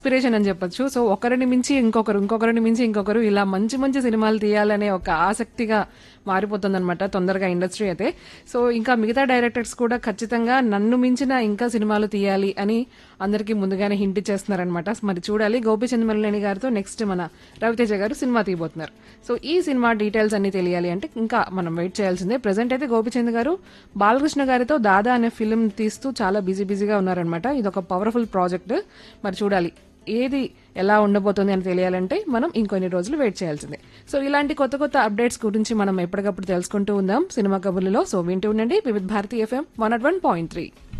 inspiration అని చెప్పొచ్చు so ఒకరిని మించి ఇంకొకరు ఇంకొకరిని మించి ఇంకొకరు ఇలా మంచి మంచి సినిమాలు తీయాలనే ఒక ఆసక్తిగా మారిపోతుందన్నమాట తొందరగా ఇండస్ట్రీ అయితే సో ఇంకా మిగతా డైరెక్టర్స్ కూడా ఖచ్చితంగా నన్ను మించిన ఇంకా సినిమాలు తీయాలి అని అందరికీ ముందుగానే హింట్ ఇచ్చేస్తున్నారనమాట మరి చూడాలి గోపిచంద్ మల్లేని గారితో నెక్స్ట్ మన రవితేజ గారు సినిమా తీయబోతున్నారు సో ఈ సినిమా డీటెయిల్స్ అన్ని తెలియాలి అంటే ఇంకా మనం వెయిట్ చేయాల్సిందే ప్రెసెంట్ అయితే గోపిచంద్ గారు బాలకృష్ణ గారితో దాదా అనే ఫిల్మ్ తీస్తూ చాలా బిజీ బిజీగా ఉన్నారనమాట ఇది ఒక పవర్ఫుల్ ప్రాజెక్ట్ మరి చూడాలి ఏది ఎలా ఉండబోతుంది అని తెలియాలంటే మనం ఇంకొన్ని రోజులు వెయిట్ చేయాల్సిందే సో ఇలాంటి కొత్త కొత్త అప్డేట్స్ గురించి మనం ఎప్పటికప్పుడు తెలుసుకుంటూ ఉందాం సినిమా కబుర్లలో సో వింటూ ఉండండి Vividh Bharati FM one at one point three